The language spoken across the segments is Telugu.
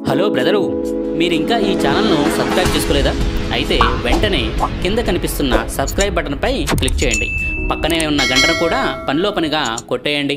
హలో బ్రదరు మీరు ఇంకా ఈ ఛానల్ను సబ్స్క్రైబ్ చేసుకోలేదా అయితే వెంటనే కింద కనిపిస్తున్న సబ్స్క్రైబ్ బటన్పై క్లిక్ చేయండి పక్కనే ఉన్న గంటను కూడా పనిలో పనిగా కొట్టేయండి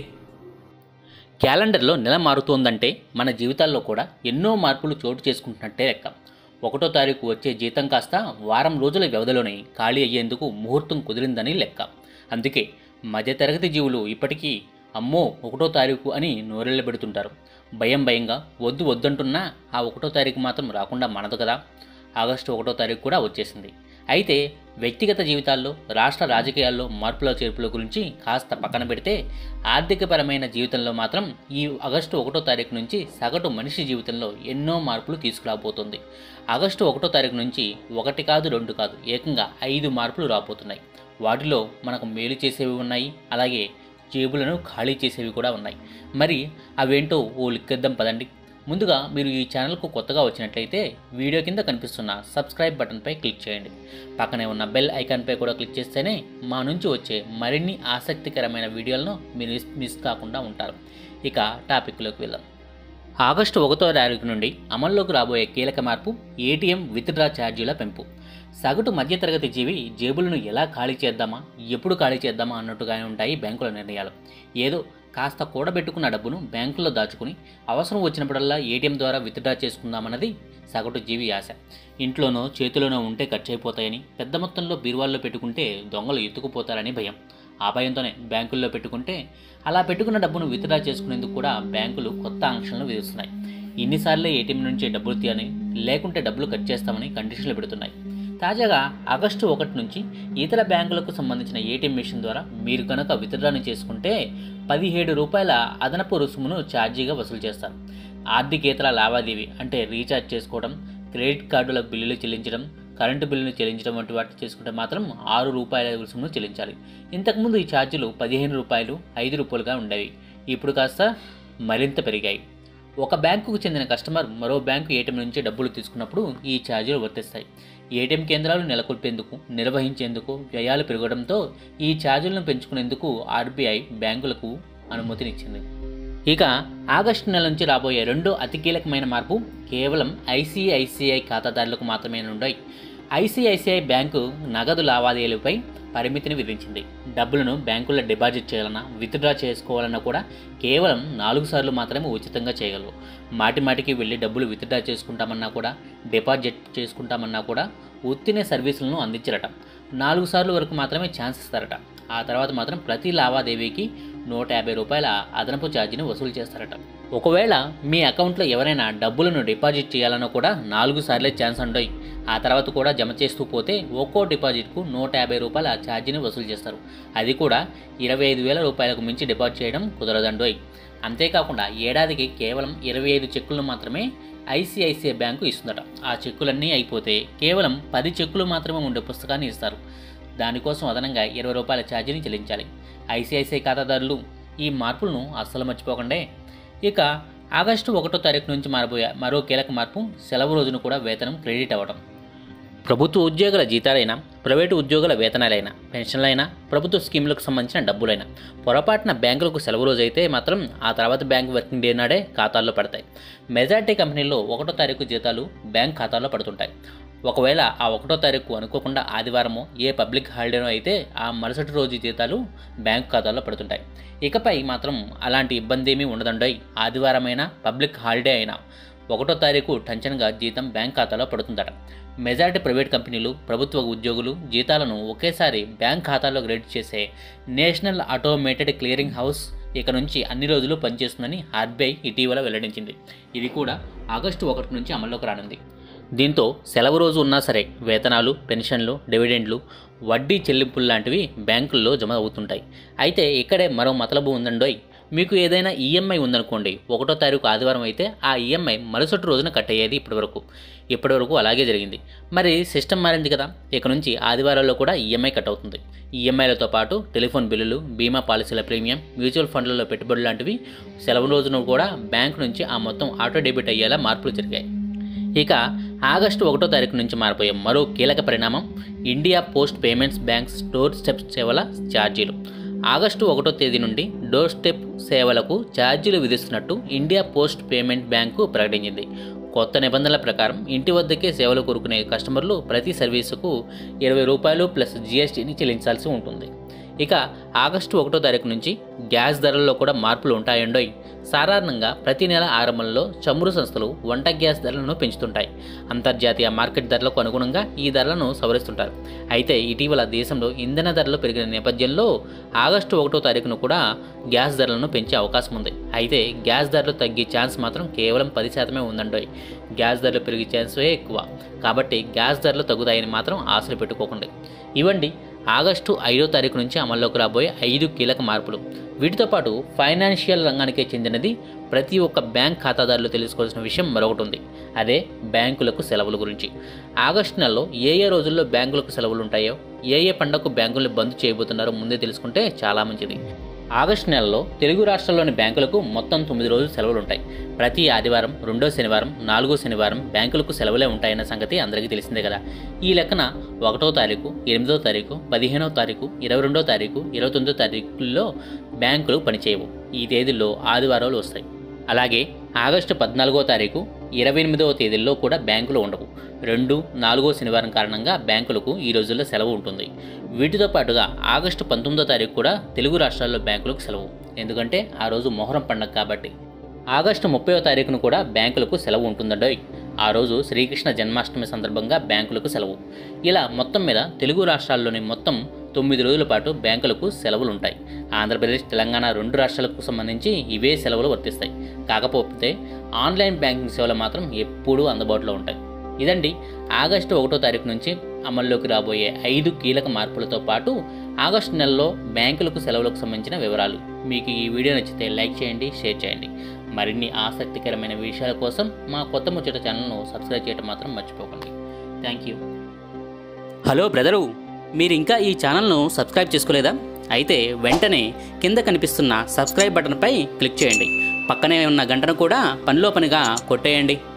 క్యాలెండర్లో నెల మారుతోందంటే మన జీవితాల్లో కూడా ఎన్నో మార్పులు చోటు చేసుకుంటున్నట్టే లెక్క ఒకటో తారీఖు వచ్చే జీతం కాస్త వారం రోజుల వ్యవధిలోనే ఖాళీ అయ్యేందుకు ముహూర్తం కుదిరిందని లెక్క అందుకే మధ్యతరగతి జీవులు ఇప్పటికీ అమ్మో ఒకటో తారీఖు అని నోరెళ్ళబెడుతుంటారు భయం భయంగా వద్దు వద్దంటున్నా ఆ ఒకటో తారీఖు మాత్రం రాకుండా మనదు కదా ఆగస్టు ఒకటో తారీఖు కూడా వచ్చేసింది అయితే వ్యక్తిగత జీవితాల్లో రాష్ట్ర రాజకీయాల్లో మార్పుల చేర్పుల గురించి కాస్త పక్కన పెడితే ఆర్థికపరమైన జీవితంలో మాత్రం ఈ ఆగస్టు ఒకటో తారీఖు నుంచి సగటు మనిషి జీవితంలో ఎన్నో మార్పులు తీసుకురాబోతుంది ఆగస్టు ఒకటో తారీఖు నుంచి ఒకటి కాదు రెండు కాదు ఏకంగా ఐదు మార్పులు రాబోతున్నాయి వాటిలో మనకు మేలు చేసేవి ఉన్నాయి అలాగే జేబులను ఖాళీ చేసేవి కూడా ఉన్నాయి మరి అవేంటో ఓ లిక్కేద్దాం పదండి ముందుగా మీరు ఈ ఛానల్కు కొత్తగా వచ్చినట్లయితే వీడియో కింద కనిపిస్తున్న సబ్స్క్రైబ్ బటన్పై క్లిక్ చేయండి పక్కనే ఉన్న బెల్ ఐకాన్పై కూడా క్లిక్ చేస్తేనే మా నుంచి వచ్చే మరిన్ని ఆసక్తికరమైన వీడియోలను మీరు మిస్ మిస్ కాకుండా ఉంటారు ఇక టాపిక్లోకి వెళ్దాం ఆగస్టు ఒకటో తారీఖు నుండి అమల్లోకి రాబోయే కీలక మార్పు ఏటీఎం విత్డ్రా ఛార్జీల పెంపు సగటు మధ్యతరగతి జీవి జేబులను ఎలా ఖాళీ చేద్దామా ఎప్పుడు ఖాళీ చేద్దామా అన్నట్టుగానే ఉంటాయి బ్యాంకుల నిర్ణయాలు ఏదో కాస్త కూడబెట్టుకున్న డబ్బును బ్యాంకులో దాచుకుని అవసరం వచ్చినప్పుడల్లా ఏటీఎం ద్వారా విత్డ్రా చేసుకుందామన్నది సగటు జీవి ఆశ ఇంట్లోనో చేతిలోనో ఉంటే ఖర్చు అయిపోతాయని పెద్ద మొత్తంలో బీరువాల్లో పెట్టుకుంటే దొంగలు ఎత్తుకుపోతారని భయం ఆ భయంతోనే బ్యాంకుల్లో పెట్టుకుంటే అలా పెట్టుకున్న డబ్బును విత్డ్రా చేసుకునేందుకు కూడా బ్యాంకులు కొత్త ఆంక్షలను విధిస్తున్నాయి ఇన్నిసార్లే ఏటీఎం నుంచి డబ్బులు తీయని లేకుంటే డబ్బులు కట్ చేస్తామని కండిషన్లు పెడుతున్నాయి తాజాగా ఆగస్టు ఒకటి నుంచి ఇతర బ్యాంకులకు సంబంధించిన ఏటీఎం మిషన్ ద్వారా మీరు కనుక విత్డ్రాని చేసుకుంటే పదిహేడు రూపాయల అదనపు రుసుమును ఛార్జీగా వసూలు చేస్తారు ఆర్థికేతర లావాదేవీ అంటే రీఛార్జ్ చేసుకోవడం క్రెడిట్ కార్డుల బిల్లులు చెల్లించడం కరెంటు బిల్లును చెల్లించడం వంటి వాటిని చేసుకుంటే మాత్రం ఆరు రూపాయల రుసుమును చెల్లించాలి ఇంతకుముందు ఈ ఛార్జీలు పదిహేను రూపాయలు ఐదు రూపాయలుగా ఉండేవి ఇప్పుడు కాస్త మరింత పెరిగాయి ఒక బ్యాంకుకు చెందిన కస్టమర్ మరో బ్యాంకు ఏటీఎం నుంచి డబ్బులు తీసుకున్నప్పుడు ఈ ఛార్జీలు వర్తిస్తాయి ఏటీఎం కేంద్రాలు నెలకొల్పేందుకు నిర్వహించేందుకు వ్యయాలు పెరగడంతో ఈ ఛార్జీలను పెంచుకునేందుకు ఆర్బీఐ బ్యాంకులకు అనుమతినిచ్చింది ఇక ఆగస్టు నెల నుంచి రాబోయే రెండో అతి కీలకమైన మార్పు కేవలం ఐసిఐసిఐ ఖాతాదారులకు మాత్రమే నుండాయి ఐసిఐసిఐ బ్యాంకు నగదు లావాదేవీలపై పరిమితిని విధించింది డబ్బులను బ్యాంకుల్లో డిపాజిట్ చేయాలన్నా విత్డ్రా చేసుకోవాలన్నా కూడా కేవలం నాలుగు సార్లు మాత్రమే ఉచితంగా చేయగలరు మాటి మాటికి వెళ్ళి డబ్బులు విత్డ్రా చేసుకుంటామన్నా కూడా డిపాజిట్ చేసుకుంటామన్నా కూడా ఉత్తినే సర్వీసులను అందించరట నాలుగు సార్లు వరకు మాత్రమే ఛాన్స్ ఇస్తారట ఆ తర్వాత మాత్రం ప్రతి లావాదేవీకి నూట యాభై రూపాయల అదనపు ఛార్జీని వసూలు చేస్తారట ఒకవేళ మీ అకౌంట్లో ఎవరైనా డబ్బులను డిపాజిట్ చేయాలన్నా కూడా నాలుగు సార్లే ఛాన్స్ ఉంటాయి ఆ తర్వాత కూడా జమ చేస్తూ పోతే ఒక్కో డిపాజిట్కు నూట యాభై రూపాయల ఛార్జీని వసూలు చేస్తారు అది కూడా ఇరవై ఐదు వేల రూపాయలకు మించి డిపాజిట్ చేయడం కుదరదండోయ్ అంతేకాకుండా ఏడాదికి కేవలం ఇరవై ఐదు చెక్కులను మాత్రమే ఐసిఐసిఐ బ్యాంకు ఇస్తుందట ఆ చెక్కులన్నీ అయిపోతే కేవలం పది చెక్కులు మాత్రమే ఉండే పుస్తకాన్ని ఇస్తారు దానికోసం అదనంగా ఇరవై రూపాయల ఛార్జీని చెల్లించాలి ఐసిఐసిఐ ఖాతాదారులు ఈ మార్పులను అస్సలు మర్చిపోకండి ఇక ఆగస్టు ఒకటో తారీఖు నుంచి మారబోయే మరో కీలక మార్పు సెలవు రోజును కూడా వేతనం క్రెడిట్ అవ్వడం ప్రభుత్వ ఉద్యోగుల జీతాలైనా ప్రైవేటు ఉద్యోగుల వేతనాలైనా పెన్షన్లైనా ప్రభుత్వ స్కీములకు సంబంధించిన డబ్బులైనా పొరపాటున బ్యాంకులకు సెలవు రోజు అయితే మాత్రం ఆ తర్వాత బ్యాంక్ వర్కింగ్ డే నాడే ఖాతాల్లో పడతాయి మెజార్టీ కంపెనీల్లో ఒకటో తారీఖు జీతాలు బ్యాంక్ ఖాతాల్లో పడుతుంటాయి ఒకవేళ ఆ ఒకటో తారీఖు అనుకోకుండా ఆదివారమో ఏ పబ్లిక్ హాలిడేనో అయితే ఆ మరుసటి రోజు జీతాలు బ్యాంక్ ఖాతాల్లో పడుతుంటాయి ఇకపై మాత్రం అలాంటి ఇబ్బంది ఏమీ ఉండదండోయ్ ఆదివారమైనా పబ్లిక్ హాలిడే అయినా ఒకటో తారీఖు టెన్షన్గా జీతం బ్యాంక్ ఖాతాలో పడుతుందట మెజారిటీ ప్రైవేట్ కంపెనీలు ప్రభుత్వ ఉద్యోగులు జీతాలను ఒకేసారి బ్యాంక్ ఖాతాలో క్రెడిట్ చేసే నేషనల్ ఆటోమేటెడ్ క్లియరింగ్ హౌస్ ఇక నుంచి అన్ని రోజులు పనిచేస్తుందని ఆర్బీఐ ఇటీవల వెల్లడించింది ఇది కూడా ఆగస్టు ఒకటి నుంచి అమల్లోకి రానుంది దీంతో సెలవు రోజు ఉన్నా సరే వేతనాలు పెన్షన్లు డివిడెండ్లు వడ్డీ చెల్లింపులు లాంటివి బ్యాంకుల్లో జమ అవుతుంటాయి అయితే ఇక్కడే మరో మతలబు ఉందండోయ్ మీకు ఏదైనా ఈఎంఐ ఉందనుకోండి ఒకటో తారీఖు ఆదివారం అయితే ఆ ఈఎంఐ మరుసటి రోజున కట్ అయ్యేది ఇప్పటివరకు ఇప్పటివరకు అలాగే జరిగింది మరి సిస్టమ్ మారింది కదా ఇక నుంచి ఆదివారాల్లో కూడా ఈఎంఐ కట్ అవుతుంది ఈఎంఐలతో పాటు టెలిఫోన్ బిల్లులు బీమా పాలసీల ప్రీమియం మ్యూచువల్ ఫండ్లలో పెట్టుబడులు లాంటివి సెలవు రోజున కూడా బ్యాంకు నుంచి ఆ మొత్తం ఆటో డెబిట్ అయ్యేలా మార్పులు జరిగాయి ఇక ఆగస్టు ఒకటో తారీఖు నుంచి మారిపోయే మరో కీలక పరిణామం India post payments bank door steps సేవల ఛార్జీలు ఆగస్టు ఒకటో తేదీ నుండి డోర్ స్టెప్ సేవలకు ఛార్జీలు విధిస్తున్నట్టు ఇండియా పోస్ట్ పేమెంట్ బ్యాంకు ప్రకటించింది కొత్త నిబంధనల ప్రకారం ఇంటి వద్దకే సేవలు కోరుకునే కస్టమర్లు ప్రతి సర్వీసుకు ఇరవై రూపాయలు ప్లస్ జీఎస్టీని చెల్లించాల్సి ఉంటుంది ఇక ఆగస్టు ఒకటో తారీఖు నుంచి గ్యాస్ ధరల్లో కూడా మార్పులు ఉంటాయండోయ్ సాధారణంగా ప్రతి నెల ఆరంభంలో చమురు సంస్థలు వంట గ్యాస్ ధరలను పెంచుతుంటాయి అంతర్జాతీయ మార్కెట్ ధరలకు అనుగుణంగా ఈ ధరలను సవరిస్తుంటారు అయితే ఇటీవల దేశంలో ఇంధన ధరలు పెరిగిన నేపథ్యంలో ఆగస్టు ఒకటో తారీఖున కూడా గ్యాస్ ధరలను పెంచే అవకాశం ఉంది అయితే గ్యాస్ ధరలు తగ్గే ఛాన్స్ మాత్రం కేవలం పది శాతమే ఉందండోయ్ గ్యాస్ ధరలు పెరిగే ఛాన్సే ఎక్కువ కాబట్టి గ్యాస్ ధరలు తగ్గుతాయని మాత్రం ఆశలు పెట్టుకోకండి ఇవ్వండి ఆగస్టు ఐదో తారీఖు నుంచి అమల్లోకి రాబోయే ఐదు కీలక మార్పులు వీటితో పాటు ఫైనాన్షియల్ రంగానికే చెందినది ప్రతి ఒక్క బ్యాంక్ ఖాతాదారులు తెలుసుకోవాల్సిన విషయం మరొకటి ఉంది అదే బ్యాంకులకు సెలవుల గురించి ఆగస్టు నెలలో ఏ ఏ రోజుల్లో బ్యాంకులకు సెలవులు ఉంటాయో ఏ ఏ పండగకు బ్యాంకులు బంద్ చేయబోతున్నారో ముందే తెలుసుకుంటే చాలా మంచిది ఆగస్టు నెలలో తెలుగు రాష్ట్రాల్లోని బ్యాంకులకు మొత్తం తొమ్మిది రోజులు సెలవులు ఉంటాయి ప్రతి ఆదివారం రెండో శనివారం నాలుగో శనివారం బ్యాంకులకు సెలవులే ఉంటాయన్న సంగతి అందరికీ తెలిసిందే కదా ఈ లెక్కన ఒకటో తారీఖు ఎనిమిదో తారీఖు పదిహేనో తారీఖు ఇరవై రెండో తారీఖు ఇరవై తొమ్మిదో తారీఖుల్లో బ్యాంకులు పనిచేయవు ఈ తేదీల్లో ఆదివారాలు వస్తాయి అలాగే ఆగస్టు పద్నాలుగో తారీఖు ఇరవై ఎనిమిదవ తేదీల్లో కూడా బ్యాంకులు ఉండవు రెండు నాలుగో శనివారం కారణంగా బ్యాంకులకు ఈ రోజుల్లో సెలవు ఉంటుంది వీటితో పాటుగా ఆగస్టు పంతొమ్మిదో తారీఖు కూడా తెలుగు రాష్ట్రాల్లో బ్యాంకులకు సెలవు ఎందుకంటే ఆ రోజు మొహరం పండగ కాబట్టి ఆగస్టు ముప్పైవ తారీఖున కూడా బ్యాంకులకు సెలవు ఉంటుందండోయ్ ఆ రోజు శ్రీకృష్ణ జన్మాష్టమి సందర్భంగా బ్యాంకులకు సెలవు ఇలా మొత్తం మీద తెలుగు రాష్ట్రాల్లోని మొత్తం తొమ్మిది రోజుల పాటు బ్యాంకులకు సెలవులు ఉంటాయి ఆంధ్రప్రదేశ్ తెలంగాణ రెండు రాష్ట్రాలకు సంబంధించి ఇవే సెలవులు వర్తిస్తాయి కాకపోతే ఆన్లైన్ బ్యాంకింగ్ సేవలు మాత్రం ఎప్పుడూ అందుబాటులో ఉంటాయి ఇదండి ఆగస్టు ఒకటో తారీఖు నుంచి అమల్లోకి రాబోయే ఐదు కీలక మార్పులతో పాటు ఆగస్టు నెలలో బ్యాంకులకు సెలవులకు సంబంధించిన వివరాలు మీకు ఈ వీడియో నచ్చితే లైక్ చేయండి షేర్ చేయండి మరిన్ని ఆసక్తికరమైన విషయాల కోసం మా కొత్త ముచ్చట ఛానల్ను సబ్స్క్రైబ్ చేయడం మాత్రం మర్చిపోకండి థ్యాంక్ యూ హలో బ్రదరు మీరు ఇంకా ఈ ఛానల్ను సబ్స్క్రైబ్ చేసుకోలేదా అయితే వెంటనే కింద కనిపిస్తున్న సబ్స్క్రైబ్ బటన్పై క్లిక్ చేయండి పక్కనే ఉన్న గంటను కూడా పనిలో పనిగా కొట్టేయండి